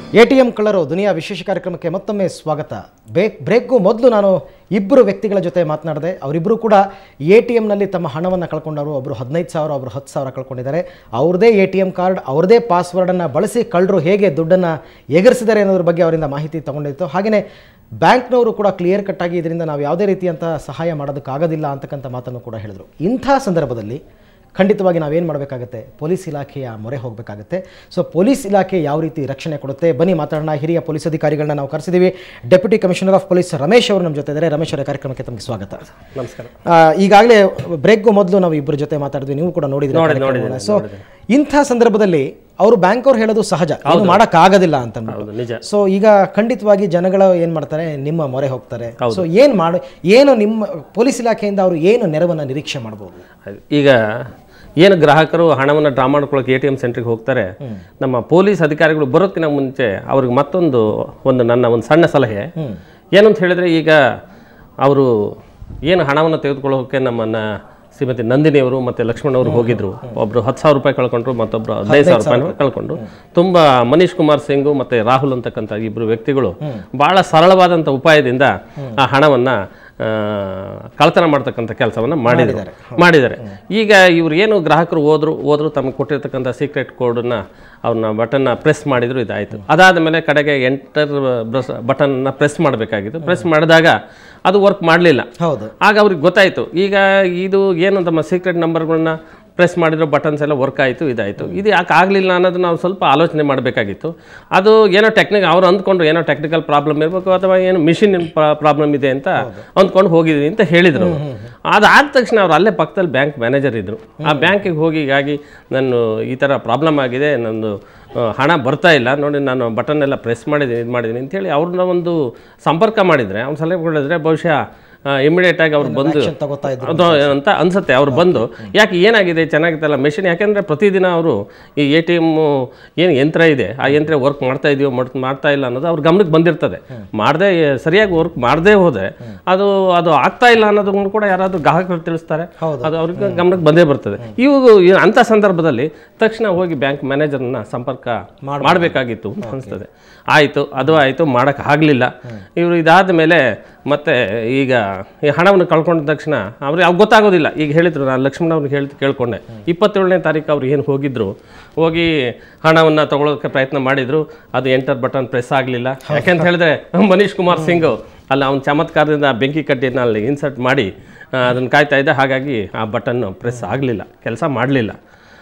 A T M ಕಳ್ಳರು ದುನಿಯಾ ವಿಶೇಷ ಕಾರ್ಯಕ್ರಮಕ್ಕೆ ಮತ್ತೊಮ್ಮೆ ಸ್ವಾಗತ ಬ್ರೇಕ್ ಬ್ರೇಕ್ಗೂ ಮೊದಲು ನಾನು ಇಬ್ಬರು ವ್ಯಕ್ತಿಗಳ ಜೊತೆ ಮಾತನಾಡಿದೆ ಅವರಿಬ್ಬರು ಕೂಡ ಎ ಟಿ ಎಮ್ನಲ್ಲಿ ತಮ್ಮ ಹಣವನ್ನು ಕಳ್ಕೊಂಡವರು ಒಬ್ಬರು ಹದಿನೈದು ಸಾವಿರ ಒಬ್ಬರು ಹತ್ತು ಸಾವಿರ ಕಳ್ಕೊಂಡಿದ್ದಾರೆ ಅವ್ರದ್ದೇ ಎ ಟಿ ಎಮ್ ಕಾರ್ಡ್ ಅವ್ರದ್ದೇ ಪಾಸ್ವರ್ಡನ್ನು ಬಳಸಿ ಕಳ್ಳರು ಹೇಗೆ ದುಡ್ಡನ್ನು ಎಗರಿಸಿದ್ದಾರೆ ಅನ್ನೋದ್ರ ಬಗ್ಗೆ ಅವರಿಂದ ಮಾಹಿತಿ ತಗೊಂಡಿತ್ತು ಹಾಗೆಯೇ ಬ್ಯಾಂಕ್ನವರು ಕೂಡ ಕ್ಲಿಯರ್ ಕಟ್ಟಾಗಿ ಇದರಿಂದ ನಾವು ಯಾವುದೇ ರೀತಿಯಂಥ ಸಹಾಯ ಮಾಡೋದಕ್ಕಾಗೋದಿಲ್ಲ ಅಂತಕ್ಕಂಥ ಮಾತನ್ನು ಕೂಡ ಹೇಳಿದರು ಇಂಥ ಸಂದರ್ಭದಲ್ಲಿ ಖಂಡಿತವಾಗಿ ನಾವೇನು ಮಾಡಬೇಕಾಗತ್ತೆ ಪೊಲೀಸ್ ಇಲಾಖೆಯ ಮೊರೆ ಹೋಗಬೇಕಾಗತ್ತೆ ಸೊ ಪೊಲೀಸ್ ಇಲಾಖೆ ಯಾವ ರೀತಿ ರಕ್ಷಣೆ ಕೊಡುತ್ತೆ ಬನ್ನಿ ಮಾತಾಡೋಣ ಹಿರಿಯ ಪೊಲೀಸ್ ಅಧಿಕಾರಿಗಳನ್ನ ನಾವು ಕರೆಸಿದ್ದೀವಿ deputy commissioner of police Ramesh ಅವರು ನಮ್ಮ ಜೊತೆ ಇದ್ದಾರೆ ರಮೇಶ್ ಅವರ ಕಾರ್ಯಕ್ರಮಕ್ಕೆ ತಮಗೆ ಸ್ವಾಗತ ನಮಸ್ಕಾರ ಆ, ಈಗಾಗಲೇ ಬ್ರೇಕ್ಗೂ ಮೊದಲು ನಾವು ಇಬ್ಬರ ಜೊತೆ ಮಾತಾಡಿದ್ವಿ ನೀವು ಕೂಡ ನೋಡಿದ್ರೆ ಸೊ ಇಂಥ ಸಂದರ್ಭದಲ್ಲಿ ಅವರು ಬ್ಯಾಂಕ್ ಅವ್ರು ಹೇಳೋದು ಸಹಜ ಏನು ಮಾಡೋಕ್ಕಾಗೋದಿಲ್ಲ ಅಂತ ಅಂದ್ಬಿಟ್ಟು. ಹೌದು ನಿಜ ಸೊ ಈಗ ಖಂಡಿತವಾಗಿ ಜನಗಳು ಏನು ಮಾಡ್ತಾರೆ ನಿಮ್ಮ ಮೊರೆ ಹೋಗ್ತಾರೆ ಸೊ ಏನು ಮಾಡು ಏನು ನಿಮ್ಮ ಪೊಲೀಸ್ ಇಲಾಖೆಯಿಂದ ಅವರು ಏನು ನೆರವನ್ನು ನಿರೀಕ್ಷೆ ಮಾಡ್ಬೋದು ಆಯ್ತು. ಈಗ ಏನು ಗ್ರಾಹಕರು ಹಣವನ್ನು ಡ್ರಾ ಮಾಡ್ಕೊಳ್ಳೋಕೆ ಎ ಟಿ ಎಮ್ ಸೆಂಟ್ರಿಗೆ ಹೋಗ್ತಾರೆ ನಮ್ಮ ಪೊಲೀಸ್ ಅಧಿಕಾರಿಗಳು ಬರೋದಕ್ಕಿಂತ ಮುಂಚೆ ಅವ್ರಿಗೆ ಮತ್ತೊಂದು ಒಂದು ನನ್ನ ಒಂದು ಸಣ್ಣ ಸಲಹೆ ಏನಂತ ಹೇಳಿದ್ರೆ ಈಗ ಅವರು ಏನು ಹಣವನ್ನು ತೆಗೆದುಕೊಳ್ಳೋಕೆ ನಮ್ಮನ್ನ ಶ್ರೀಮತಿ ನಂದಿನಿಯವರು ಮತ್ತು ಲಕ್ಷ್ಮಣವರು ಹೋಗಿದ್ರು ಒಬ್ರು ಹತ್ತು ಸಾವಿರ ರೂಪಾಯಿ ಕಳ್ಕೊಂಡ್ರು ಮತ್ತೊಬ್ರು ಹದಿನೈದು ಸಾವಿರ ರೂಪಾಯಿ ಕಳ್ಕೊಂಡು ತುಂಬಾ ಮನೀಶ್ ಕುಮಾರ್ ಸಿಂಗು ಮತ್ತೆ ರಾಹುಲ್ ಅಂತಕ್ಕಂಥ ಇಬ್ಬರು ವ್ಯಕ್ತಿಗಳು ಬಹಳ ಸರಳವಾದಂಥ ಉಪಾಯದಿಂದ ಆ ಹಣವನ್ನ ಆ, ಕಳ್ತನ ಮಾಡ್ತಕ್ಕಂಥ ಕೆಲಸವನ್ನ ಮಾಡಿದ್ದಾರೆ ಮಾಡಿದ್ದಾರೆ ಈಗ ಇವ್ರು ಏನು ಗ್ರಾಹಕರು ಹೋದ್ರು ಹೋದ್ರು ತಮಗೆ ಕೊಟ್ಟಿರ್ತಕ್ಕಂಥ ಸೀಕ್ರೆಟ್ ಕೋಡನ್ನ ಅವ್ರನ್ನ ಬಟನ್ನ ಪ್ರೆಸ್ ಮಾಡಿದ್ರು ಇದಾಯಿತು ಅದಾದ ಮೇಲೆ ಕಡೆಗೆ ಎಂಟರ್ ಬ್ರಸ್ ಬಟನ್ನ ಪ್ರೆಸ್ ಮಾಡಬೇಕಾಗಿತ್ತು ಪ್ರೆಸ್ ಮಾಡಿದಾಗ ಅದು ವರ್ಕ್ ಮಾಡಲಿಲ್ಲ ಹೌದು ಆಗ ಅವ್ರಿಗೆ ಗೊತ್ತಾಯಿತು ಈಗ ಇದು ಏನು ನಮ್ಮ ಸೀಕ್ರೆಟ್ ನಂಬರ್ಗಳನ್ನ ಪ್ರೆಸ್ ಮಾಡಿರೋ ಬಟನ್ಸ್ ಎಲ್ಲ ವರ್ಕ್ ಆಯಿತು ಇದಾಯಿತು ಇದು ಯಾಕೆ ಆಗಲಿಲ್ಲ ಅನ್ನೋದು ನಾವು ಸ್ವಲ್ಪ ಆಲೋಚನೆ ಮಾಡಬೇಕಾಗಿತ್ತು ಅದು ಏನೋ ಟೆಕ್ನಿಕ್ ಅವ್ರು ಅಂದ್ಕೊಂಡ್ರು ಏನೋ ಟೆಕ್ನಿಕಲ್ ಪ್ರಾಬ್ಲಮ್ ಇರಬೇಕು ಅಥವಾ ಏನು ಮಿಷಿನ್ ಪ್ರಾಬ್ಲಮ್ ಇದೆ ಅಂತ ಅಂದ್ಕೊಂಡು ಹೋಗಿದ್ವಿ ಅಂತ ಹೇಳಿದರು ಅದಾದ ತಕ್ಷಣ ಅವ್ರು ಅಲ್ಲೇ ಪಕ್ಕದಲ್ಲಿ ಬ್ಯಾಂಕ್ ಮ್ಯಾನೇಜರ್ ಇದ್ದರು ಆ ಬ್ಯಾಂಕಿಗೆ ಹೋಗಿ ಹೀಗಾಗಿ ನಾನು ಈ ಥರ ಪ್ರಾಬ್ಲಮ್ ಆಗಿದೆ ನಂದು ಆ, ಹಣ ಬರ್ತಾ ಇಲ್ಲ ನೋಡಿ ನಾನು ಬಟನ್ ಎಲ್ಲ ಪ್ರೆಸ್ ಮಾಡಿದ್ದೀನಿ ಇದು ಮಾಡಿದ್ದೀನಿ ಅಂತೇಳಿ ಅವ್ರನ್ನ ಒಂದು ಸಂಪರ್ಕ ಮಾಡಿದರೆ ಅವ್ನು ಸಲಹೆ ಕೊಡಿದ್ರೆ ಬಹುಶಃ ಇಮಿಡಿಯೇಟ್ ಆಗಿ ಅವ್ರು ಬಂದು Action ತಗೋತಾ ಇದ್ರು ಅದು ಅಂತ ಅನ್ಸುತ್ತೆ ಅವ್ರು ಬಂದು ಯಾಕೆ ಏನಾಗಿದೆ ಚೆನ್ನಾಗಿತ್ತಲ್ಲ ಮೆಷಿನ್ ಯಾಕೆಂದರೆ ಪ್ರತಿದಿನ ಅವರು ಈ ಎ ಟಿ ಎಮ್ಮು ಏನು ಯಂತ್ರ ಇದೆ ಆ ಯಂತ್ರ ವರ್ಕ್ ಮಾಡ್ತಾ ಇದೆಯೋ ಮಾಡ್- ಮಾಡ್ತಾ ಇಲ್ಲ ಅನ್ನೋದು ಅವ್ರ ಗಮನಕ್ಕೆ ಬಂದಿರ್ತದೆ ಮಾಡದೆ ಸರಿಯಾಗಿ ವರ್ಕ್ ಮಾಡದೇ ಹೋದರೆ ಅದು ಅದು ಆಗ್ತಾ ಇಲ್ಲ ಅನ್ನೋದನ್ನು ಕೂಡ ಯಾರಾದರೂ ಗ್ರಾಹಕರು ತಿಳಿಸ್ತಾರೆ ಹೌದು. ಅದು ಅವ್ರಿಗೆ ಗಮನಕ್ಕೆ ಬಂದೇ ಬರ್ತದೆ ಇವು ಈ ಅಂಥ ಸಂದರ್ಭದಲ್ಲಿ ತಕ್ಷಣ ಹೋಗಿ ಬ್ಯಾಂಕ್ ಮ್ಯಾನೇಜರ್ನ ಸಂಪರ್ಕ ಮಾಡಬೇಕಾಗಿತ್ತು ಅಂತ ಅನಿಸ್ತದೆ ಆಯಿತು ಅದು ಆಯಿತು ಮಾಡೋಕ್ಕೆ ಆಗಲಿಲ್ಲ ಇವರು ಇದಾದ ಮೇಲೆ ಮತ್ತೆ ಈಗ ಈ ಹಣವನ್ನು ಕಳ್ಕೊಂಡ ತಕ್ಷಣ ಅವ್ರಿಗೆ ಅವ್ರಿಗೆ ಗೊತ್ತಾಗೋದಿಲ್ಲ ಈಗ ಹೇಳಿದ್ರು ನಾನು ಲಕ್ಷ್ಮಣ ಅವ್ರಿಗೆ ಹೇಳಿ ಕೇಳ್ಕೊಂಡೆ ಇಪ್ಪತ್ತೇಳನೇ ತಾರೀಕು ಅವ್ರು ಏನು ಹೋಗಿದ್ರು ಹೋಗಿ ಹಣವನ್ನು ತಗೊಳ್ಳೋಕ್ಕೆ ಪ್ರಯತ್ನ ಮಾಡಿದ್ರು ಅದು ಎಂಟರ್ ಬಟನ್ ಪ್ರೆಸ್ ಆಗಲಿಲ್ಲ ಯಾಕೆಂತ ಹೇಳಿದ್ರೆ ಮನೀಶ್ ಕುಮಾರ್ ಸಿಂಗ್ ಅಲ್ಲಿ ಅವನ ಚಮತ್ಕಾರದಿಂದ ಬೆಂಕಿ ಕಡ್ಡಿನ ಅಲ್ಲಿ ಇನ್ಸರ್ಟ್ ಮಾಡಿ ಅದನ್ನು ಕಾಯ್ತಾ ಇದ್ದ ಹಾಗಾಗಿ ಆ ಬಟನ್ನು ಪ್ರೆಸ್ ಆಗಲಿಲ್ಲ ಕೆಲಸ ಮಾಡಲಿಲ್ಲ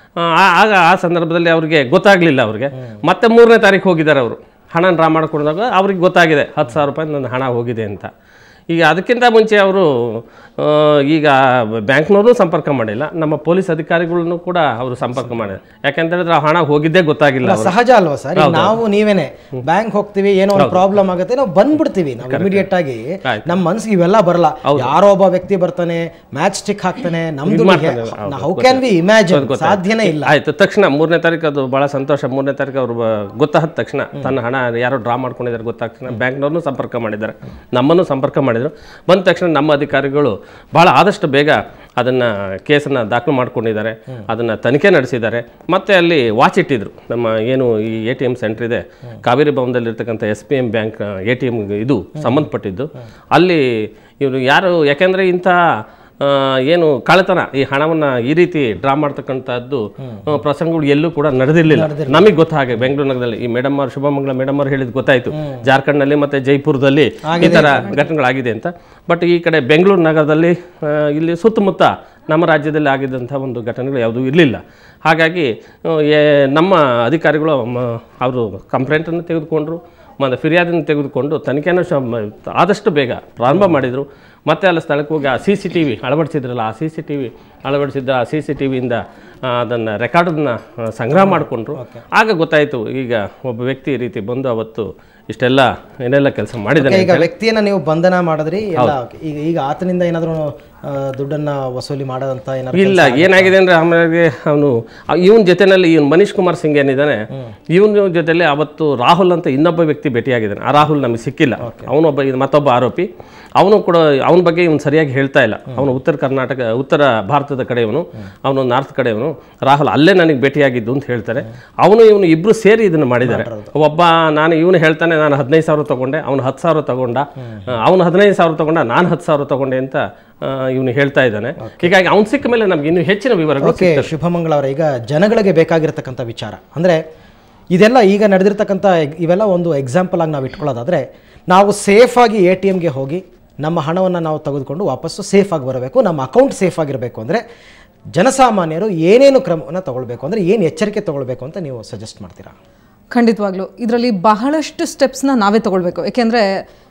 ಆಗ ಆ ಸಂದರ್ಭದಲ್ಲಿ ಅವ್ರಿಗೆ ಗೊತ್ತಾಗಲಿಲ್ಲ ಅವ್ರಿಗೆ ಮತ್ತೆ ಮೂರನೇ ತಾರೀಕು ಹೋಗಿದ್ದಾರೆ ಅವರು ಹಣ ಡ್ರಾ ಮಾಡ್ಕೊಂಡಾಗ ಅವ್ರಿಗೆ ಗೊತ್ತಾಗಿದೆ ಹತ್ತು ಸಾವಿರ ರೂಪಾಯಿ ನನ್ನ ಹಣ ಹೋಗಿದೆ ಅಂತ ಈಗ ಅದಕ್ಕಿಂತ ಮುಂಚೆ ಅವರು ಆ, ಈಗ ಬ್ಯಾಂಕ್ನವರು ಸಂಪರ್ಕ ಮಾಡಿಲ್ಲ ನಮ್ಮ ಪೊಲೀಸ್ ಅಧಿಕಾರಿಗಳನ್ನು ಕೂಡ ಅವರು ಸಂಪರ್ಕ ಮಾಡಿದ್ರು ಯಾಕೆಂತ ಹೇಳಿದ್ರೆ ಆ ಹಣ ಹೋಗಿದ್ದೇ ಗೊತ್ತಾಗಿಲ್ಲ ಅವ್ರಿಗೆ. ಸಹಜ ಅಲ್ವಾ ಸರ್ ಈಗ ನಾವು ನೀವೇನೆ ಬ್ಯಾಂಕ್ ಹೋಗ್ತೀವಿ ಏನೋ ಒಂದು ಪ್ರಾಬ್ಲಮ್ ಆಗುತ್ತೆ ನಾವು ಬಂದ್ಬಿಡ್ತೀವಿ ನಾವು ಇಮಿಡಿಯೇಟ್ ಆಗಿ ನಮ್ಮ ಮನ್ಸಿಗೆ ಇವೆಲ್ಲ ಬರಲ್ಲ ಯಾರೋ ಒಬ್ಬ ವ್ಯಕ್ತಿ ಬರ್ತಾನೆ ಮ್ಯಾಚ್ ಸ್ಟಿಕ್ ಹಾಕ್ತಾನೆ ನಮ್ದು ಹೌ ಕ್ಯಾನ್ ವಿ ಇಮ್ಯಾಜಿನ್ ಸಾಧ್ಯನೇ ಇಲ್ಲ ಆಯ್ತು ತಕ್ಷಣ ಮೂರನೇ ತಾರೀಕು ಅದು ಬಹಳ ಸಂತೋಷ ಮೂರನೇ ತಾರೀಕು ಅವರು ಗೊತ್ತಾದ ತಕ್ಷಣ ತನ್ನ ಹಣ ಯಾರೋ ಡ್ರಾ ಮಾಡ್ಕೊಂಡಿದ್ದಾರೆ ಗೊತ್ತಾದ ತಕ್ಷಣ ಬ್ಯಾಂಕ್ನವ್ರನ್ನೂ ಸಂಪರ್ಕ ಮಾಡಿದ್ದಾರೆ ನಮ್ಮನ್ನು ಸಂಪರ್ಕ ಮಾಡಿದರು ಬಂದ ತಕ್ಷಣ ನಮ್ಮ ಅಧಿಕಾರಿಗಳು ಬಹಳ ಆದಷ್ಟು ಬೇಗ ಅದನ್ನು ಕೇಸನ್ನು ದಾಖಲು ಮಾಡ್ಕೊಂಡಿದ್ದಾರೆ ಅದನ್ನು ತನಿಖೆ ನಡೆಸಿದ್ದಾರೆ ಮತ್ತೆ ಅಲ್ಲಿ ವಾಚ್ ಇಟ್ಟಿದ್ರು ನಮ್ಮ ಏನು ಈ ಎ ಟಿ ಎಮ್ ಸೆಂಟರ್ ಇದೆ ಕಾವೇರಿ ಭವನದಲ್ಲಿರ್ತಕ್ಕಂಥ S P M bank A T M ಇದು ಸಂಬಂಧಪಟ್ಟಿದ್ದು ಅಲ್ಲಿ ಇವರು ಯಾರು ಯಾಕೆಂದರೆ ಇಂಥ ಆ, ಏನು ಕಳ್ಳತನ ಈ ಹಣವನ್ನ ಈ ರೀತಿ ಡ್ರಾ ಮಾಡ್ತಕ್ಕಂಥದ್ದು ಆ, ಪ್ರಸಂಗಗಳು ಎಲ್ಲೂ ಕೂಡ ನಡೆದಿರಲಿಲ್ಲ ನಮಗೆ ಗೊತ್ತಾಗೆ ಬೆಂಗಳೂರು ನಗರದಲ್ಲಿ ಈ ಮೇಡಮ್ ಅವ್ರು ಶುಭಮಂಗಲ ಮೇಡಮ್ ಅವ್ರು ಹೇಳಿದ್ ಗೊತ್ತಾಯ್ತು ಜಾರ್ಖಂಡ್ನಲ್ಲಿ ಮತ್ತೆ ಜೈಪುರದಲ್ಲಿ ಈ ತರ ಘಟನೆಗಳಾಗಿದೆ ಅಂತ ಬಟ್ ಈ ಕಡೆ ಬೆಂಗಳೂರು ನಗರದಲ್ಲಿ ಆ, ಇಲ್ಲಿ ಸುತ್ತಮುತ್ತ ನಮ್ಮ ರಾಜ್ಯದಲ್ಲಿ ಆಗಿದ್ದಂಥ ಒಂದು ಘಟನೆಗಳು ಯಾವುದೂ ಇರಲಿಲ್ಲ ಹಾಗಾಗಿ ಆ, ಏ- ನಮ್ಮ ಅಧಿಕಾರಿಗಳು ಅವರು ಕಂಪ್ಲೇಂಟನ್ನು ತೆಗೆದುಕೊಂಡ್ರು ಮತ್ತು ಫಿರ್ಯಾದನ್ನು ತೆಗೆದುಕೊಂಡು ತನಿಖೆಯನ್ನು ಶ ಮ- ಆದಷ್ಟು ಬೇಗ ಪ್ರಾರಂಭ ಮಾಡಿದರು ಮತ್ತೆ ಅಲ್ಲಿ ಸ್ಥಳಕ್ಕೆ ಹೋಗಿ ಆ ಸಿ ಸಿ ಟಿ ವಿ ಅಳವಡಿಸಿದ್ರಲ್ಲ ಆ ಸಿ ಸಿ ಟಿ ವಿ ಅಳವಡಿಸಿದ್ದ ಆ ಸಿ ಸಿ ಟಿ ವಿಯಿಂದ ಅದನ್ನು ರೆಕಾರ್ಡನ್ನು ಸಂಗ್ರಹ ಮಾಡಿಕೊಂಡ್ರು ಆಗ ಗೊತ್ತಾಯಿತು ಈಗ ಒಬ್ಬ ವ್ಯಕ್ತಿ ಈ ರೀತಿ ಬಂದು ಅವತ್ತು ಇಷ್ಟೆಲ್ಲ ಏನೆಲ್ಲ ಕೆಲಸ ಮಾಡಿದ್ದಾನೆ ಈಗ ವ್ಯಕ್ತಿಯನ್ನ ನೀವು ಬಂಧನ ಮಾಡಿದ್ರಿ ಎಲ್ಲ okay. ಈಗ ಈಗ ಆತನಿಂದ ಏನಾದ್ರು ಆ, ದುಡ್ಡನ್ನ ವಸೂಲಿ ಮಾಡೋದಂತ ಏನಾದ್ರು ಇಲ್ಲ ಏನಾಗಿದೆ ಅಂದ್ರೆ ಆಮೇಲೆ ಅವನು ಇವನ್ ಜೊತೆನಲ್ಲಿ ಇವನ್ ಮನೀಶ್ ಕುಮಾರ್ ಸಿಂಗ್ ಏನಿದ್ದಾನೆ ಇವನ ಜೊತೆಲಿ ಅವತ್ತು ರಾಹುಲ್ ಅಂತ ಇನ್ನೊಬ್ಬ ವ್ಯಕ್ತಿ ಭೇಟಿಯಾಗಿದ್ದಾನೆ ಆ ರಾಹುಲ್ ನಮಗೆ ಸಿಕ್ಕಿಲ್ಲ ಅವನೊಬ್ಬ ಇದು ಮತ್ತೊಬ್ಬ ಆರೋಪಿ ಅವನು ಕೂಡ ಅವನ ಬಗ್ಗೆ ಇವನು ಸರಿಯಾಗಿ ಹೇಳ್ತಾ ಇಲ್ಲ ಅವನು ಉತ್ತರ ಕರ್ನಾಟಕ ಉತ್ತರ ಭಾರತ ಭಾರತದ ಕಡೆಯವನು ಅವನು ನಾರ್ತ್ ಕಡೆಯವನು ರಾಹುಲ್ ಅಲ್ಲೇ ನನಗೆ ಭೇಟಿಯಾಗಿದ್ದು ಅಂತ ಹೇಳ್ತಾರೆ ಅವನು ಇವನು ಇಬ್ರು ಸೇರಿ ಇದನ್ನು ಮಾಡಿದ್ದಾರೆ ಒಬ್ಬ ನಾನು ಇವನು ಹೇಳ್ತಾನೆ ನಾನು ಹದಿನೈದು ಸಾವಿರ ತಗೊಂಡೆ ಅವನು ಹತ್ತು ಸಾವಿರ ತಗೊಂಡ ಅವನು ಹದಿನೈದು ಸಾವಿರ ತಗೊಂಡ ನಾನು ಹತ್ತು ಸಾವಿರ ತಗೊಂಡೆ ಅಂತ ಇವನು ಹೇಳ್ತಾ ಇದ್ದಾನೆ ಹೀಗಾಗಿ ಅವ್ನು ಸಿಕ್ಕ ಮೇಲೆ ನಮ್ಗೆ ಇನ್ನೂ ಹೆಚ್ಚಿನ ವಿವರಗಳು ಓಕೆ ಶುಭಮಂಗಳ ಅವರೇ ಈಗ ಜನಗಳಿಗೆ ಬೇಕಾಗಿರತಕ್ಕಂಥ ವಿಚಾರ ಅಂದರೆ ಇದೆಲ್ಲ ಈಗ ನಡೆದಿರ್ತಕ್ಕಂಥ ಎಗ್- ಇವೆಲ್ಲ ಒಂದು ಎಕ್ಸಾಂಪಲ್ ಆಗಿ ನಾವು ಇಟ್ಕೊಳ್ಳೋದಾದರೆ ನಾವು ಸೇಫಾಗಿ ಎ ಟಿ ಎಮ್ಗೆ ಹೋಗಿ ನಮ್ಮ ಹಣವನ್ನು ನಾವು ತೆಗೆದುಕೊಂಡು ವಾಪಸ್ಸು ಸೇಫಾಗಿ ಬರಬೇಕು ನಮ್ಮ ಅಕೌಂಟ್ ಸೇಫ್ ಆಗಿರಬೇಕು ಅಂದರೆ ಜನಸಾಮಾನ್ಯರು ಏನೇನು ಕ್ರಮವನ್ನು ತಗೊಳ್ಬೇಕು ಅಂದರೆ ಏನು ಎಚ್ಚರಿಕೆ ತಗೊಳ್ಬೇಕು ಅಂತ ನೀವು ಸಜೆಸ್ಟ್ ಮಾಡ್ತೀರಾ ಖಂಡಿತವಾಗ್ಲು ಇದರಲ್ಲಿ ಬಹಳಷ್ಟು ಸ್ಟೆಪ್ಸ್ನ ನಾವೇ ತಗೊಳ್ಬೇಕು ಯಾಕೆಂದ್ರೆ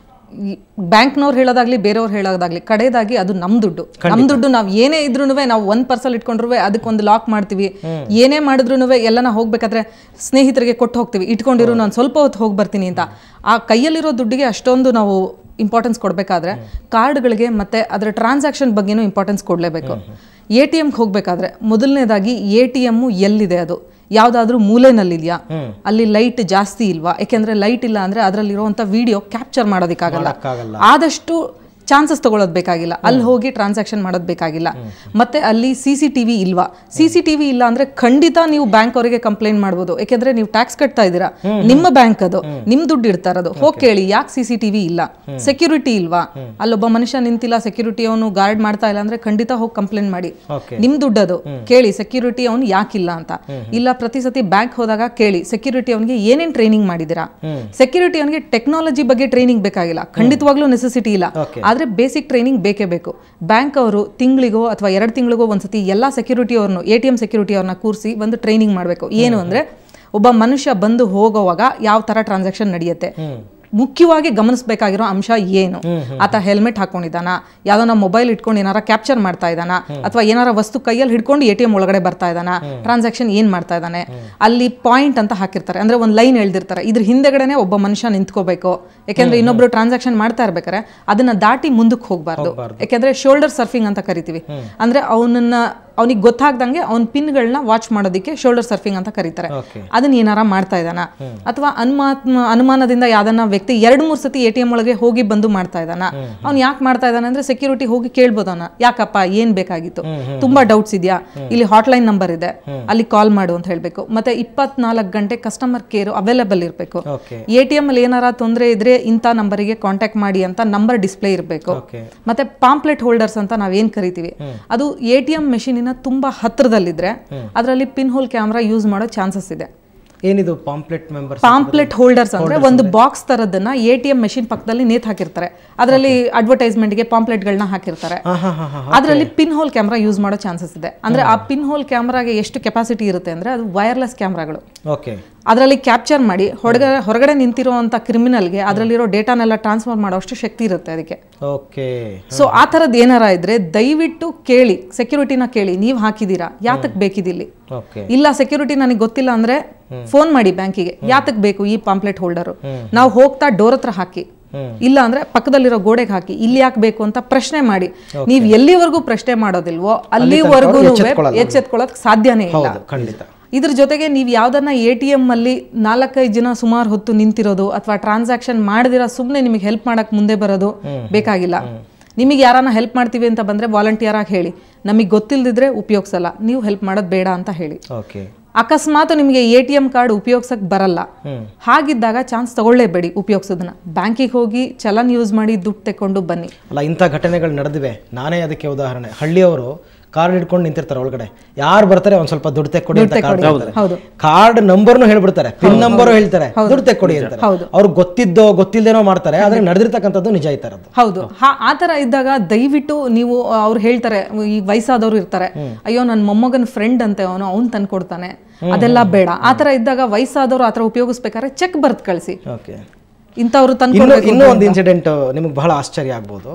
ಬ್ಯಾಂಕ್ನವ್ರು ಹೇಳೋದಾಗ್ಲಿ ಬೇರೆಯವ್ರು ಹೇಳೋದಾಗ್ಲಿ ಕಡೆಯದಾಗಿ ಅದು ನಮ್ ದುಡ್ಡು ನಮ್ ದುಡ್ಡು ನಾವು ಏನೇ ಇದ್ರೂ ನಾವು ಒಂದ್ ಪರ್ಸಲ್ ಇಟ್ಕೊಂಡ್ರು ಅದಕ್ಕೊಂದು ಲಾಕ್ ಮಾಡ್ತೀವಿ ಏನೇ ಮಾಡಿದ್ರು ಎಲ್ಲನ ಹೋಗ್ಬೇಕಾದ್ರೆ ಸ್ನೇಹಿತರಿಗೆ ಕೊಟ್ಟು ಹೋಗ್ತೀವಿ ಇಟ್ಕೊಂಡಿರು ನಾನು ಸ್ವಲ್ಪ ಹೊತ್ತು ಹೋಗಿ ಬರ್ತೀನಿ ಅಂತ ಆ ಕೈಯಲ್ಲಿರೋ ದುಡ್ಡಿಗೆ ಅಷ್ಟೊಂದು ನಾವು ಇಂಪಾರ್ಟೆನ್ಸ್ ಕೊಡಬೇಕಾದ್ರೆ ಕಾರ್ಡ್ಗಳಿಗೆ ಮತ್ತೆ ಅದರ ಟ್ರಾನ್ಸಾಕ್ಷನ್ ಬಗ್ಗೆನೂ ಇಂಪಾರ್ಟೆನ್ಸ್ ಕೊಡಲೇಬೇಕು ಎ ಟಿ ಎಮ್ಗೆ ಹೋಗಬೇಕಾದ್ರೆ ಮೊದಲನೇದಾಗಿ ಎ ಟಿ ಎಮ್ಮು ಎಲ್ಲಿದೆ ಅದು ಯಾವುದಾದ್ರೂ ಮೂಲೆನಲ್ಲಿದೆಯಾ ಅಲ್ಲಿ ಲೈಟ್ ಜಾಸ್ತಿ ಇಲ್ವಾ ಯಾಕೆಂದ್ರೆ ಲೈಟ್ ಇಲ್ಲ ಅಂದ್ರೆ ಅದರಲ್ಲಿರುವಂಥ ವಿಡಿಯೋ ಕ್ಯಾಪ್ಚರ್ ಮಾಡೋದಕ್ಕಾಗಲ್ಲ ಮಾಡೋಕ್ಕಾಗಲ್ಲ. ಆದಷ್ಟು ಚಾನ್ಸಸ್ ತಗೊಳ್ಳೋದು ಬೇಕಾಗಿಲ್ಲ ಅಲ್ಲಿ ಹೋಗಿ ಟ್ರಾನ್ಸಾಕ್ಷನ್ ಮಾಡೋದು ಬೇಕಾಗಿಲ್ಲ ಮತ್ತೆ ಅಲ್ಲಿ ಸಿ ಸಿ ಟಿ ವಿ ಇಲ್ವಾ ಸಿ ಸಿ ಟಿ ವಿ ಇಲ್ಲ ಅಂದ್ರೆ ಖಂಡಿತ ನೀವು ಬ್ಯಾಂಕ್ ಅವರಿಗೆ ಕಂಪ್ಲೇಂಟ್ ಮಾಡ್ಬೋದು ಯಾಕೆಂದ್ರೆ ನೀವು ಟ್ಯಾಕ್ಸ್ ಕಟ್ತಾ ಇದ್ದೀರಾ ನಿಮ್ಮ ಬ್ಯಾಂಕ್ ಅದು ನಿಮ್ ದುಡ್ಡು ಇಡ್ತಾ ಇರೋದು ಹೋಗಿ ಕೇಳಿ ಯಾಕೆ ಸಿ ಸಿ ಟಿ ವಿ ಇಲ್ಲ ಸೆಕ್ಯೂರಿಟಿ ಇಲ್ವಾ ಅಲ್ಲೊಬ್ಬ ಮನುಷ್ಯ ನಿಂತಿಲ್ಲ ಸೆಕ್ಯೂರಿಟಿ ಅವನು ಗಾರ್ಡ್ ಮಾಡ್ತಾ ಇಲ್ಲ ಅಂದ್ರೆ ಖಂಡಿತ ಹೋಗಿ ಕಂಪ್ಲೇಂಟ್ ಮಾಡಿ ಓಕೆ ನಿಮ್ ದುಡ್ಡದು ಕೇಳಿ ಸೆಕ್ಯೂರಿಟಿ ಅವನು ಯಾಕಿಲ್ಲ ಅಂತ ಇಲ್ಲ ಪ್ರತಿ ಸತಿ ಬ್ಯಾಂಕ್ ಹೋದಾಗ ಕೇಳಿ ಸೆಕ್ಯೂರಿಟಿ ಅವನಿಗೆ ಏನೇನ್ ಟ್ರೈನಿಂಗ್ ಮಾಡಿದಿರಾ ಸೆಕ್ಯೂರಿಟಿ ಅವನಿಗೆ ಟೆಕ್ನಾಲಜಿ ಬಗ್ಗೆ ಟ್ರೈನಿಂಗ್ ಬೇಕಾಗಿಲ್ಲ ಖಂಡಿತವಾಗ್ಲೂ ನೆಸೆಸಿಟಿ ಇಲ್ಲ Okay. ಆದ್ರೆ ಬೇಸಿಕ್ ಟ್ರೈನಿಂಗ್ ಬೇಕೇ ಬೇಕು ಬ್ಯಾಂಕ್ ಅವರು ತಿಂಗಳಿಗೋ ಅಥವಾ ಎರಡು ತಿಂಗಳಿಗೋ ಒಂದ್ಸತಿ ಎಲ್ಲಾ ಸೆಕ್ಯೂರಿಟಿ ಅವ್ರನ್ನು ಎ ಟಿ ಎಂ ಸೆಕ್ಯೂರಿಟಿ ಅವ್ರನ್ನ ಕೂರಿಸಿ ಒಂದು ಟ್ರೈನಿಂಗ್ ಮಾಡಬೇಕು ಏನು ಅಂದ್ರೆ ಒಬ್ಬ ಮನುಷ್ಯ ಬಂದು ಹೋಗೋವಾಗ ಯಾವ ತರ ಟ್ರಾನ್ಸಾಕ್ಷನ್ ನಡೆಯುತ್ತೆ ಮುಖ್ಯವಾಗಿ ಗಮನಿಸಬೇಕಾಗಿರೋ ಅಂಶ ಏನು ಆತ ಹೆಲ್ಮೆಟ್ ಹಾಕೊಂಡಿದ್ದಾನ ಯಾವ್ದೋ ಮೊಬೈಲ್ ಇಟ್ಕೊಂಡು ಏನಾರ ಕ್ಯಾಪ್ಚರ್ ಮಾಡ್ತಾ ಇದ್ದಾನ ಅಥವಾ ಏನಾರ ವಸ್ತು ಕೈಯಲ್ಲಿ ಹಿಡ್ಕೊಂಡು ಎ ಟಿ ಎಂ ಒಳಗಡೆ ಬರ್ತಾ ಇದ್ದಾನ ಟ್ರಾನ್ಸಾಕ್ಷನ್ ಏನ್ ಮಾಡ್ತಾ ಇದ್ದಾನೆ ಅಲ್ಲಿ ಪಾಯಿಂಟ್ ಅಂತ ಹಾಕಿರ್ತಾರೆ ಅಂದ್ರೆ ಒಂದು ಲೈನ್ ಎಳ್ದಿರ್ತಾರೆ ಇದ್ರ ಹಿಂದೆಗಡೆನೆ ಒಬ್ಬ ಮನುಷ್ಯ ನಿಂತ್ಕೋಬೇಕು ಯಾಕೆಂದ್ರೆ ಇನ್ನೊಬ್ರು ಟ್ರಾನ್ಸಾಕ್ಷನ್ ಮಾಡ್ತಾ ಇರ್ಬೇಕಾರೆ ಅದನ್ನ ದಾಟಿ ಮುಂದಕ್ಕೆ ಹೋಗ್ಬಾರ್ದು ಯಾಕೆಂದ್ರೆ ಶೋಲ್ಡರ್ ಸರ್ಫಿಂಗ್ ಅಂತ ಕರಿತೀವಿ ಅಂದ್ರೆ ಅವನನ್ನ ಅವನಿಗೆ ಗೊತ್ತಾಗ್ದಂಗೆ ಅವ್ನ ಪಿನ್ಗಳನ್ನ ವಾಚ್ ಮಾಡೋದಕ್ಕೆ ಶೋಲ್ಡರ್ ಸರ್ಫಿಂಗ್ ಅಂತ ಕರೀತಾರೆ ಓಕೆ ಅದನ್ನ ಏನಾರ ಮಾಡ್ತಾ ಇದ್ದಾನ ಅಥವಾ ಅನುಮಾತ್ಮ ಅನುಮಾನದಿಂದ ಯಾವ್ದನ್ನ ವ್ಯಕ್ತಿ ಎರಡ್ ಮೂರ್ ಸತಿ ಎ ಟಿ ಎಂ ಒಳಗೆ ಹೋಗಿ ಬಂದು ಮಾಡ್ತಾ ಇದ್ದಾನ ಅವ್ನು ಯಾಕೆ ಮಾಡ್ತಾ ಇದ್ದಾನೆ ಅಂದ್ರೆ ಸೆಕ್ಯೂರಿಟಿ ಹೋಗಿ ಕೇಳ್ಬೋದು ಅವನ ಯಾಕಪ್ಪ ಏನ್ ಬೇಕಾಗಿತ್ತು ತುಂಬಾ ಡೌಟ್ಸ್ ಇದೆಯಾ ಇಲ್ಲಿ ಹಾಟ್ಲೈನ್ ನಂಬರ್ ಇದೆ ಅಲ್ಲಿ ಕಾಲ್ ಮಾಡು ಅಂತ ಹೇಳ್ಬೇಕು ಮತ್ತೆ ಇಪ್ಪತ್ನಾಲ್ಕು ಗಂಟೆ ಕಸ್ಟಮರ್ ಕೇರ್ ಅವೈಲೇಬಲ್ ಇರಬೇಕು ಓಕೆ ಎ ಟಿ ಎಂ ಅಲ್ಲಿ ಏನಾರ ತೊಂದರೆ ಇದ್ರೆ ಇಂಥ ನಂಬರಿಗೆ ಕಾಂಟ್ಯಾಕ್ಟ್ ಮಾಡಿ ಅಂತ ನಂಬರ್ ಡಿಸ್ಪ್ಲೇ ಇರಬೇಕು ಓಕೆ ಮತ್ತೆ ಪಾಂಪ್ಲೆಟ್ ಹೋಲ್ಡರ್ಸ್ ಅಂತ ನಾವೇನ್ ಕರಿತೀವಿ ಅದು ಎ ಟಿ ಎಂ ಮೆಷಿನಿನ ತುಂಬಾ ಹತ್ರದಲ್ಲಿದ್ರೆ ಅದರಲ್ಲಿ ಪಿನ್ ಹೋಲ್ ಕ್ಯಾಮ್ರಾ ಯೂಸ್ ಮಾಡೋ ಚಾನ್ಸಸ್ ಇದೆ ಏನಿದು ಪಾಂಪ್ಲೆಟ್ ಮೆಂಬರ್ಸ್ ಪಾಂಪ್ಲೆಟ್ ಹೋಲ್ಡರ್ಸ್ ಅಂದ್ರೆ ಒಂದು ಬಾಕ್ಸ್ ತರದನ್ನ ಎ ಟಿ ಎಂ ಮೆಷಿನ್ ಪಕ್ಕದಲ್ಲಿ ನೇತ್ ಹಾಕಿರ್ತಾರೆ ಅದರಲ್ಲಿ ಅಡ್ವರ್ಟೈಸ್ಮೆಂಟ್ಗೆ ಪಾಂಪ್ಲೆಟ್ಗಳನ್ನ ಹಾಕಿರ್ತಾರೆ ಹಾಂ ಹಾಂ ಹಾಂ ಹಾಂ ಅದರಲ್ಲಿ ಪಿನ್ ಹೋಲ್ ಕ್ಯಾಮ್ರಾ ಯೂಸ್ ಮಾಡೋ ಚಾನ್ಸಸ್ ಇದೆ ಅಂದ್ರೆ ಆ ಪಿನ್ ಹೋಲ್ ಕ್ಯಾಮ್ರಾಗೆ ಎಷ್ಟು ಕೆಪಾಸಿಟಿ ಇರುತ್ತೆ ಅಂದ್ರೆ ಅದು ವೈರ್ಲೆಸ್ ಕ್ಯಾಮ್ರಾಗಳು ಓಕೆ ಅದರಲ್ಲಿ ಕ್ಯಾಪ್ಚರ್ ಮಾಡಿ ಹೊರಗಡೆ ಹೊರಗಡೆ ನಿಂತಿರುವಂತ ಕ್ರಿಮಿನಲ್ಗೆ ಅದರಲ್ಲಿರೋ ಡೇಟಾನೆಲ್ಲ ಟ್ರಾನ್ಸ್ಫರ್ ಮಾಡೋಷ್ಟು ಶಕ್ತಿ ಇರುತ್ತೆ ಅದಕ್ಕೆ ಓಕೆ ಸೊ ಆ ಥರದ್ದು ಏನಾರ ಇದ್ರೆ ದಯವಿಟ್ಟು ಕೇಳಿ ಸೆಕ್ಯೂರಿಟಿನ ಕೇಳಿ ನೀವು ಹಾಕಿದ್ದೀರಾ ಯಾತಕ್ ಬೇಕಿದಿಲ್ಲಿ ಓಕೆ ಇಲ್ಲ ಸೆಕ್ಯೂರಿಟಿ ನನಗೆ ಗೊತ್ತಿಲ್ಲ ಅಂದ್ರೆ ಫೋನ್ ಮಾಡಿ ಬ್ಯಾಂಕಿಗೆ ಯಾತಕ್ ಬೇಕು ಈ ಪಾಂಪ್ಲೆಟ್ ಹೋಲ್ಡರ್ ನಾವು ಹೋಗ್ತಾ ಡೋರ್ ಹತ್ರ ಹಾಕಿ ಇಲ್ಲ ಅಂದ್ರೆ ಪಕ್ಕದಲ್ಲಿರೋ ಗೋಡೆಗೆ ಹಾಕಿ ಇಲ್ಲಿ ಯಾಕೆ ಬೇಕು ಅಂತ ಪ್ರಶ್ನೆ ಮಾಡಿ ನೀವು ಎಲ್ಲಿವರೆಗೂ ಪ್ರಶ್ನೆ ಮಾಡೋದಿಲ್ವೋ ಅಲ್ಲಿವರೆಗೂ ಎಚ್ಚೆತ್ಕೊಳ್ಳೋಕೆ ಸಾಧ್ಯನೇ ಇಲ್ಲ ಹೌದು ಖಂಡಿತ ಇದ್ರ ಜೊತೆಗೆ ನೀವು ಯಾವ್ದನ್ನ ಎ ಟಿ ಎಂ ಅಲ್ಲಿ ನಾಲ್ಕೈದು ಜನ ಸುಮಾರು ಹೊತ್ತು ನಿಂತಿರೋದು ಅಥವಾ ಟ್ರಾನ್ಸಾಕ್ಷನ್ ಮಾಡದಿರೋ ಸುಮ್ಮನೆ ನಿಮಗೆ ಹೆಲ್ಪ್ ಮಾಡಕ್ ಮುಂದೆ ಬರೋದು ಬೇಕಾಗಿಲ್ಲ ನಿಮಗೆ ಯಾರನ್ನ ಹೆಲ್ಪ್ ಮಾಡ್ತೀವಿ ಅಂತ ಬಂದ್ರೆ ವಾಲಂಟಿಯರ್ ಆಗಿ ಹೇಳಿ ನಮಗೆ ಗೊತ್ತಿಲ್ಲದಿದ್ರೆ ಉಪಯೋಗಿಸಲ್ಲ ನೀವು ಹೆಲ್ಪ್ ಮಾಡೋದು ಬೇಡ ಅಂತ ಹೇಳಿ ಓಕೆ ಅಕಸ್ಮಾತ್ ನಿಮಗೆ ಎ ಟಿ ಎಂ ಕಾರ್ಡ್ ಉಪಯೋಗಿಸಕ್ ಬರಲ್ಲ ಹಾಗಿದ್ದಾಗ ಚಾನ್ಸ್ ತಗೊಳ್ಳೇಬೇಡಿ ಉಪಯೋಗಿಸೋದನ್ನ ಬ್ಯಾಂಕಿಗೆ ಹೋಗಿ ಚಲನ್ ಯೂಸ್ ಮಾಡಿ ದುಡ್ಡು ತೆಕೊಂಡು ಬನ್ನಿ ಅಲ್ಲ ಇಂಥ ಘಟನೆಗಳು ನಡೆದಿವೆ ನಾನೇ ಅದಕ್ಕೆ ಉದಾಹರಣೆ ಹಳ್ಳಿಯವರು ಕಾರ್ಡ್ ಹಿಡ್ಕೊಂಡು ನಿಂತಿರ್ತಾರೆ ಒಳಗಡೆ ಯಾರು ಬರ್ತಾರೆ ಒಂದ್ ಸ್ವಲ್ಪ ದುಡ್ಡು ತೆಕ್ಕೊಡಿ ಅಂತ ಕಾರ್ಡ್ ಹೌದು. ಹೌದು. ಕಾರ್ಡ್ ನಂಬರ್ನು ಹೇಳ್ಬಿಡ್ತಾರೆ ಪಿನ್ ನಂಬರು ಹೇಳ್ತಾರೆ ದುಡ್ಡು ತೆಕ್ಕೊಡಿ ಅಂತಾರೆ ಹೌದು. ಅವ್ರು ಗೊತ್ತಿದ್ದೋ ಗೊತ್ತಿಲ್ದೇನೋ ಮಾಡ್ತಾರೆ ಆದ್ರೆ ನಡೆದಿರ್ತಕ್ಕಂಥದ್ದು ನಿಜ ಈ ತರದ್ದು ಹೌದು ಹಾ- ಆ ತರ ಇದ್ದಾಗ ದಯವಿಟ್ಟು ನೀವು ಅವ್ರು ಹೇಳ್ತಾರೆ ಈ ವಯಸ್ಸಾದವ್ರು ಇರ್ತಾರೆ ಅಯ್ಯೋ ನನ್ನ ಮೊಮ್ಮಗನ ಫ್ರೆಂಡ್ ಅಂತೆ ಅವನು ಅವ್ನು ತಂದು ಕೊಡ್ತಾನೆ ಅದೆಲ್ಲ ಬೇಡ ಆ ತರ ಇದ್ದಾಗ ವಯಸ್ಸಾದವ್ರು ಆ ಥರ ಉಪಯೋಗಿಸ್ಬೇಕಾದ್ರೆ ಚೆಕ್ ಬರ್ತ್ ಕಳಿಸಿ ಓಕೆ ಇಂಥವ್ರು ತಂದು ಇನ್ನು ಇನ್ನೂ ಒಂದು ಇನ್ಸಿಡೆಂಟ್ ನಿಮಗೆ ಬಹಳ ಆಶ್ಚರ್ಯ ಆಗ್ಬೋದು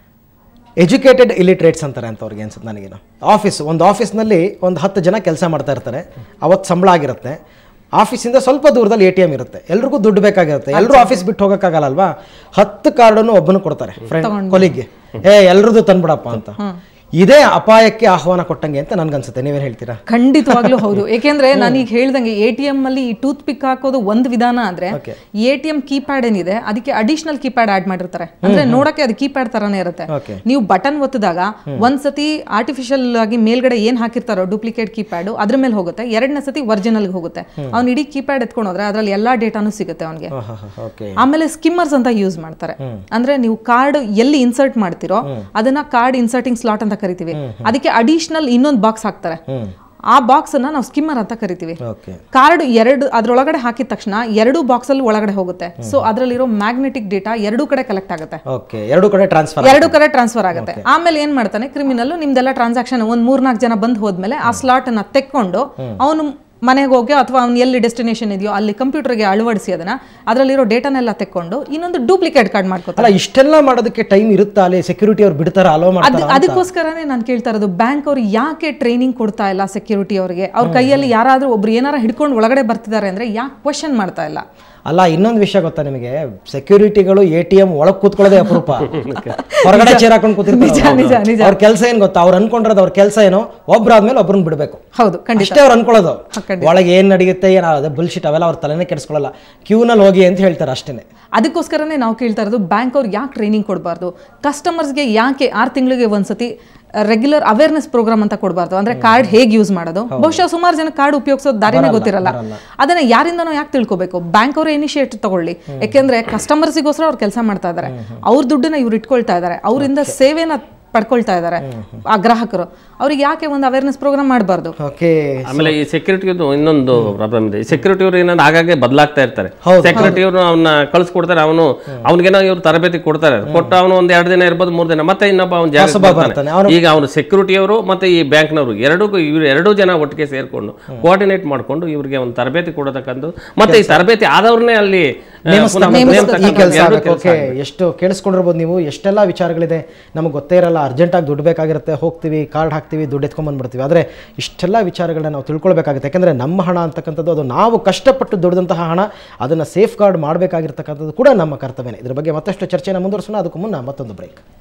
ಎಜುಕೇಟೆಡ್ ಇಲಿಟ್ರೇಟ್ಸ್ ಅಂತಾರೆ ಅಂತ ಅವ್ರಿಗೆ ಅನ್ಸುತ್ತೆ ನನಗೇನು ಆಫೀಸ್ ಒಂದು ಆಫೀಸ್ನಲ್ಲಿ ಒಂದು ಹತ್ತು ಜನ ಕೆಲಸ ಮಾಡ್ತಾ ಇರ್ತಾರೆ ಅವತ್ತು ಸಂಬಳ ಆಗಿರುತ್ತೆ ಆಫೀಸಿಂದ ಸ್ವಲ್ಪ ದೂರದಲ್ಲಿ ಎ ಟಿ ಎಮ್ ಇರುತ್ತೆ ಎಲ್ರಿಗೂ ದುಡ್ಡು ಬೇಕಾಗಿರುತ್ತೆ ಎಲ್ಲರೂ ಆಫೀಸ್ ಬಿಟ್ಟು ಹೋಗೋಕ್ಕಾಗಲ್ಲ ಅಲ್ವಾ ಹತ್ತು ಕಾರ್ಡನ್ನು ಒಬ್ಬನು ಕೊಡ್ತಾರೆ ಫ್ರೆಂಡ್ ಕೊಲಿಗೆ ಏ ಎಲ್ರದ್ದು ತಂದ್ಬಿಡಪ್ಪ ಅಂತ ಇದೇ ಅಪಾಯಕ್ಕೆ ಆಹ್ವಾನ ಕೊಟ್ಟಂಗೆ ಅಂತ ನನ್ಗನ್ಸುತ್ತೆ ನೀವೇನು ಹೇಳ್ತೀರಾ ಖಂಡಿತವಾಗ್ಲೂ ಹೌದು ಏಕೆಂದ್ರೆ ನಾನು ಈಗ ಹೇಳ್ದಂಗೆ ಎ ಟಿ ಎಂ ಅಲ್ಲಿ ಈ ಟೂತ್ ಪಿಕ್ ಹಾಕೋದು ಒಂದು ವಿಧಾನ ಆದ್ರೆ Okay. A T M keypad ಏನಿದೆ ಅದಕ್ಕೆ ಅಡಿಷನಲ್ ಕೀಪ್ಯಾಡ್ ಆಡ್ ಮಾಡಿರ್ತಾರೆ ಅಂದ್ರೆ ನೋಡಕ್ಕೆ ಅದು ಕೀಪ್ಯಾಡ್ ತರಾನೇ ಇರುತ್ತೆ Okay. ನೀವು ಬಟನ್ ಒತ್ತಿದಾಗ ಒಂದ್ಸತಿ ಆರ್ಟಿಫಿಷಿಯಲ್ ಆಗಿ ಮೇಲ್ಗಡೆ ಏನ್ ಹಾಕಿರ್ತಾರೋ ಡೂಪ್ಲಿಕೇಟ್ ಕೀಪ್ಯಾಡ್ ಅದ್ರ ಮೇಲೆ ಹೋಗುತ್ತೆ ಎರಡನೇ ಸತಿ ಒರಿಜಿನಲ್ ಹೋಗುತ್ತೆ ಅವ್ನು ಇಡೀ ಕೀಪ್ಯಾಡ್ ಎತ್ಕೊಂಡು ಹೋದ್ರೆ ಅದ್ರಲ್ಲಿ ಎಲ್ಲಾ ಡೇಟಾನು ಸಿಗುತ್ತೆ ಅವನಿಗೆ ಓಕೆ ಆಮೇಲೆ ಸ್ಕಿಮ್ಮರ್ಸ್ ಅಂತ ಯೂಸ್ ಮಾಡ್ತಾರೆ ಅಂದ್ರೆ ನೀವು ಕಾರ್ಡ್ ಎಲ್ಲಿ ಇನ್ಸರ್ಟ್ ಮಾಡ್ತಿರೋ ಅದನ್ನ ಕಾರ್ಡ್ ಇನ್ಸರ್ಟಿಂಗ್ ಸ್ಲಾಟ್ ಅಂತ ಕರಿತೀವಿ ಅದಕ್ಕೆ ಅಡಿಷನಲ್ ಇನ್ನೊಂದು ಬಾಕ್ಸ್ ಹಾಕ್ತಾರೆ ಆ ಬಾಕ್ಸ್ ಅನ್ನ ನಾವು ಸ್ಕಿಮ್ಮರ್ ಅಂತ ಕರಿತೀವಿ ಓಕೆ ಕಾರ್ಡ್ ಎರಡು ಅದ್ರೊಳಗಡೆ ಹಾಕಿದ ತಕ್ಷಣ ಎರಡು ಬಾಕ್ಸ್ ಅಲ್ಲಿ ಒಳಗಡೆ ಹೋಗುತ್ತೆ ಸೊ ಅದ್ರಲ್ಲಿರೋ ಮ್ಯಾಗ್ನೆಟಿಕ್ ಡೇಟಾ ಎರಡೂ ಕಡೆ ಕಲೆಕ್ಟ್ ಆಗುತ್ತೆ ಓಕೆ ಎರಡು ಕಡೆ ಟ್ರಾನ್ಸ್ಫರ್ ಎರಡು ಕಡೆ ಟ್ರಾನ್ಸ್ಫರ್ ಆಗುತ್ತೆ ಆಮೇಲೆ ಏನ್ ಮಾಡ್ತಾನೆ ಕ್ರಿಮಿನಲ್ ನಿಮ್ದೆಲ್ಲ ಟ್ರಾನ್ಸಾಕ್ಷನ್ ಒಂದ್ ಮೂರ್ನಾಲ್ಕು ಜನ ಬಂದು ಹೋದ್ಮೇಲೆ ಆ ಸ್ಲಾಟ್ ಅನ್ನ ತೆಕ್ಕೊಂಡು ಅವನು ಮನೆಗೆ ಹೋಗಿ ಅಥವಾ ಅವ್ನು ಎಲ್ಲಿ ಡೆಸ್ಟಿನೇಷನ್ ಇದೆಯೋ ಅಲ್ಲಿ ಕಂಪ್ಯೂಟರ್ಗೆ ಅಳವಡಿಸಿ ಅದನ್ನ ಅದರಲ್ಲಿರೋ ಡೇಟಾನೆಲ್ಲ ತೆಕ್ಕೊಂಡು ಇನ್ನೊಂದು ಡೂಪ್ಲಿಕೇಟ್ ಕಾರ್ಡ್ ಮಾಡ್ಕೋತಾರೆ ಅಲ್ಲ ಇಷ್ಟೆಲ್ಲ ಮಾಡೋದಕ್ಕೆ ಟೈಮ್ ಇರುತ್ತಾ ಅಲ್ಲಿ ಸೆಕ್ಯೂರಿಟಿ ಅವ್ರು ಬಿಡ್ತಾರ ಅಲೋ ಅದ್ ಮಾಡ್ತಾರ ಅದಕ್ಕೋಸ್ಕರನೇ ನಾನು ಕೇಳ್ತಾ ಇರೋದು ಬ್ಯಾಂಕ್ ಅವ್ರು ಯಾಕೆ ಟ್ರೈನಿಂಗ್ ಕೊಡ್ತಾ ಇಲ್ಲ ಸೆಕ್ಯೂರಿಟಿ ಅವರಿಗೆ ಅವ್ರ ಕೈಯಲ್ಲಿ ಯಾರಾದ್ರೂ ಒಬ್ರು ಏನಾರ ಹಿಡ್ಕೊಂಡು ಒಳಗಡೆ ಬರ್ತಿದ್ದಾರೆ ಅಂದ್ರೆ ಯಾಕೆ ಕ್ವಶನ್ ಮಾಡ್ತಾ ಇಲ್ಲ ಅಲ್ಲ ಇನ್ನೊಂದು ವಿಷಯ ಗೊತ್ತಾ ನಿಮಗೆ ಸೆಕ್ಯೂರಿಟಿಗಳು ಎ ಟಿ ಎಂ ಒಳಗ್ ಕೂತ್ಕೊಳ್ಳೋದೇ ಅಪರೂಪ ಹೊರಗಡೆ ಚೇರ್ ಹಾಕೊಂಡು ನಿಜ, ನಿಜ, ನಿಜ. ಕೂತಿರ್ತಾರೆ ಅವ್ರ ಕೆಲಸ ಏನ್ ಗೊತ್ತಾ ಅವ್ರು ಅನ್ಕೊಂಡಿರೋದು ಅವ್ರ ಕೆಲಸ ಏನೋ ಒಬ್ರಾದ್ಮೇಲೆ ಒಬ್ರನ್ನ ಬಿಡಬೇಕು ಹೌದು ಖಂಡಿತ ಅಷ್ಟೇ ಅವ್ರು ಅನ್ಕೊಳ್ಳೋದು ಖಂಡಿತ. ಒಳಗೆ ಏನ್ ನಡೆಯುತ್ತೆ ಏನೋ ಅದೇ ಬುಲ್ಶಿಟ್ ಅವೆಲ್ಲ ಅವ್ರ ತಲೆನೇ ಕೆಡಿಸ್ಕೊಳ್ಳಲ್ಲ ಕ್ಯೂನಲ್ಲಿ ಹೋಗಿ ಅಂತ ಹೇಳ್ತಾರೆ ಅಷ್ಟೇನೆ ಅದಕ್ಕೋಸ್ಕರನೇ ನಾವು ಕೇಳ್ತಾ ಇರೋದು ಬ್ಯಾಂಕ್ ಅವ್ರು ಯಾಕೆ ಟ್ರೈನಿಂಗ್ ಕೊಡಬಾರ್ದು ಕಸ್ಟಮರ್ಸ್ಗೆ ಯಾಕೆ ಆರು ತಿಂಗಳಿಗೆ ಒಂದ್ಸತಿ ರೆಗ್ಯುಲರ್ ಅವೇರ್ನೆಸ್ ಪ್ರೋಗ್ರಾಮ್ ಅಂತ ಕೊಡಬಾರ್ದು ಅಂದ್ರೆ ಕಾರ್ಡ್ ಹೇಗೆ ಯೂಸ್ ಮಾಡೋದು ಬಹುಶಃ ಸುಮಾರು ಜನ ಕಾರ್ಡ್ ಉಪಯೋಗಿಸೋದು ದಾರಿನೇ ಗೊತ್ತಿರಲ್ಲ ಅದನ್ನ ಯಾರಿಂದನೋ ಯಾಕೆ ತಿಳ್ಕೊಬೇಕು ಬ್ಯಾಂಕ್ ಅವರು ಇನಿಷಿಯೇಟಿವ್ ತಗೊಳ್ಳಿ ಯಾಕೆಂದ್ರೆ ಕಸ್ಟಮರ್ಸಿಗೋಸ್ಕರ ಅವ್ರು ಕೆಲಸ ಮಾಡ್ತಾ ಇದ್ದಾರೆ ಅವ್ರ ದುಡ್ಡನ್ನ ಇವ್ರು ಇಟ್ಕೊಳ್ತಾ ಇದ್ದಾರೆ ಅವರಿಂದ ಸೇವೆನ ಪಡ್ಕೊಳ್ತಾ ಇದ್ದಾರೆ ಆ ಗ್ರಾಹಕರು ಅವ್ರಿಗೆ ಯಾಕೆ ಒಂದು ಅವೇರ್ನೆಸ್ ಪ್ರೋಗ್ರಾಮ್ ಮಾಡಬಾರ್ದು ಓಕೆ ಆಮೇಲೆ ಈ ಸೆಕ್ಯೂರಿಟಿ ಇನ್ನೊಂದು ಪ್ರಾಬ್ಲಮ್ ಇದೆ ಈ ಸೆಕ್ಯೂರಿಟಿ ಅವರು ಏನಾದ್ರು ಆಗಾಗ್ಗೆ ಬದಲಾಗ್ತಾ ಇರ್ತಾರೆ ಹೌದು. ಸೆಕ್ಯೂರಿಟಿ ಅವರು ಅವನ್ನ ಕಳಿಸ್ಕೊಡ್ತಾರೆ ಅವನು ಅವ್ನಿಗೇನೋ ಇವ್ರು ತರಬೇತಿ ಕೊಡ್ತಾರೆ ಕೊಟ್ಟು ಅವನು ಒಂದ್ ಎರಡು ದಿನ ಇರ್ಬೋದು ಮೂರು ದಿನ ಮತ್ತೆ ಇನ್ನೊಬ್ಬ ಅವ್ನ ಜಾಗ ಹೊಸಬ ಬರ್ತಾನೆ. ಅವ್ನು- ಈಗ ಅವನು ಸೆಕ್ಯೂರಿಟಿಯವರು ಮತ್ತೆ ಈ ಬ್ಯಾಂಕ್ನವರು ಎರಡೂ ಇವ್ರು ಎರಡೂ ಜನ ಒಟ್ಟಿಗೆ ಸೇರ್ಕೊಂಡು ಕೋಆರ್ಡಿನೇಟ್ ಮಾಡ್ಕೊಂಡು ಇವ್ರಿಗೆ ಒಂದು ತರಬೇತಿ ಕೊಡತಕ್ಕಂಥದ್ದು ಮತ್ತೆ ಈ ತರಬೇತಿ ಆದವ್ರನ್ನೇ ಅಲ್ಲಿ ಆ, ಪುನಃ ಈ ನೇಮತಕ್ಕಂಥದ್ದು ಕೆಲಸ ಎರಡೂ ಆಗಬೇಕು ಓಕೆ ಎಷ್ಟು ಕೇಳಿಸ್ಕೊಂಡಿರ್ಬೋದು ನೀವು ಎಷ್ಟೆಲ್ಲ ವಿಚಾರಗಳಿದೆ ನಮಗೆ ಗೊತ್ತೇ ಇರಲ್ಲ ಅರ್ಜೆಂಟಾಗಿ ದುಡ್ಡು ಬೇಕಾಗಿರುತ್ತೆ ಹೋಗ್ತೀವಿ ಕಾರ್ಡ್ ಹಾಕ್ತೀವಿ ದುಡ್ಡು ಎತ್ಕೊಂಡ್ಬಂದ್ಬಿಡ್ತೀವಿ ಆದರೆ ಇಷ್ಟೆಲ್ಲ ವಿಚಾರಗಳನ್ನ ನಾವು ತಿಳ್ಕೊಳ್ಬೇಕಾಗುತ್ತೆ ಯಾಕಂದರೆ ನಮ್ಮ ಹಣ ಅಂತಕ್ಕಂಥದ್ದು ಅದು ನಾವು ಕಷ್ಟಪಟ್ಟು ದುಡಿದಂತಹ ಹಣ ಅದನ್ನು ಸೇಫ್ ಗಾರ್ಡ್ ಮಾಡಬೇಕಾಗಿರ್ತಕ್ಕಂಥದ್ದು ಕೂಡ ನಮ್ಮ ಕರ್ತವ್ಯನೇ ಇದ್ರ ಬಗ್ಗೆ ಮತ್ತಷ್ಟು ಚರ್ಚೆನ ಮುಂದುವರಿಸೋಣ ಅದಕ್ಕೂ ಮುನ್ನ ಮತ್ತೊಂದು ಬ್ರೇಕ್